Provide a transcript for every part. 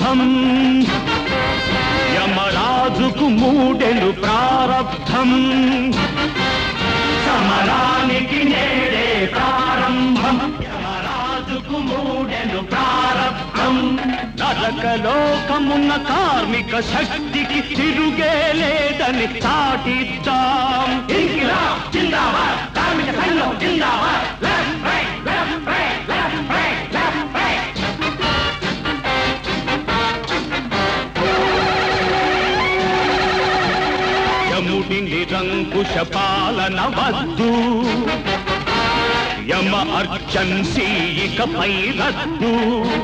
ప్రారంభం యమరాజుకు మూడెను ప్రారబ్ధం సమరానికి నేడే ప్రారంభం యమరాజుకు మూడెను ప్రారబ్ధం నరకలోకమున్న కార్మిక శక్తికి తిరుగే లేదని చాటిద్దాం ఇంకిలాబ్ జిందాబాద్ కార్మిక సంఘం జిందాబాద్ left right left right left right left right యముడి నిరంకుశ పాలన వద్దు యమ అర్జన్సీ ఇకపై రద్దు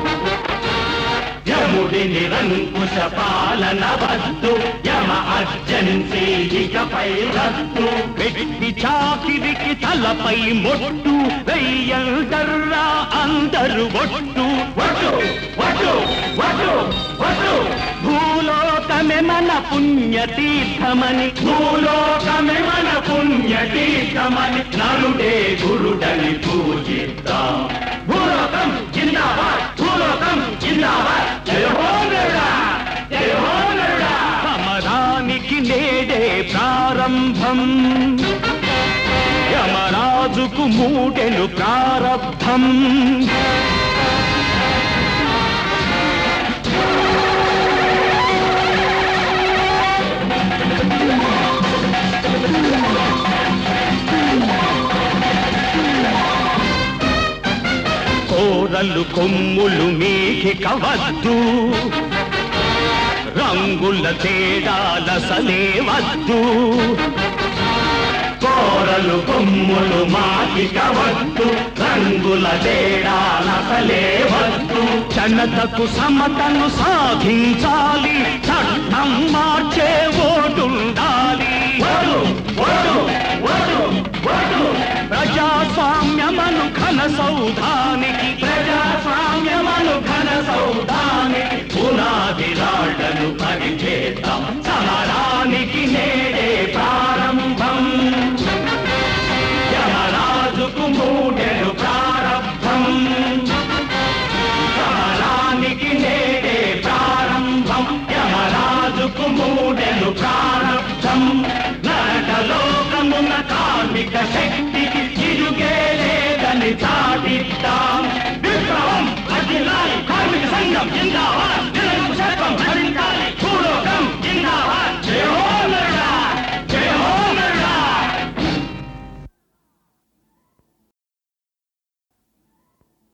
యముడి నిరంకుశ పాలన వద్దు యమ అర్జన్సీ ఇకపై రద్దు పెట్టి చాకిరికి తలపై మొట్టు వెయ్యందర్రా అందరు ఒట్టు ఒట్టు ఒట్టు ఒట్టు ఒట్టు భూలోకమే మన పుణ్యతీర్థమని భూలోకమే మన పుణ్యతీర్థమని నరుడే గురుడని పూజిద్దాం భూలోకం జిందాబాద్ భూలోకం జిందాబాద్ జయ హో నరుడా జయ హో నరుడా సమరానికి నేడే ప్రారంభం యమరాజుకు మూడెను ప్రారబ్ధం కోరలు కొమ్ములు మీకి కవద్దు రంగుల తేడాల సలేవద్దు కోరలు కొమ్ములు మాకి కవద్దు రంగుల తేడాల సలేవద్దు జనతకు సమతను సాధించాలి చట్టం మార్చే ఓటుండాలి ఓటు ఓటు ఓటు ఓటు ప్రజాస్వామ్యమను ఘన సౌధానికి ప్రజాస్వామ్యమను ఘన సౌధానికి పునాది రాళ్లను పరిచేద్దాం సమరానికి నేడే ప్రారంభం యమరాజుకు మూడెను ప్రారంభం సమరానికి నేడే ప్రారంభం యమరాజుకు మూడెను ప్రారంభం నరకలోకమున కార్మిక శక్తికి తిరుగే లేదని చాటిద్దాం విప్లవం అఖిలాయి కార్మిక సంఘం జిందాబాద్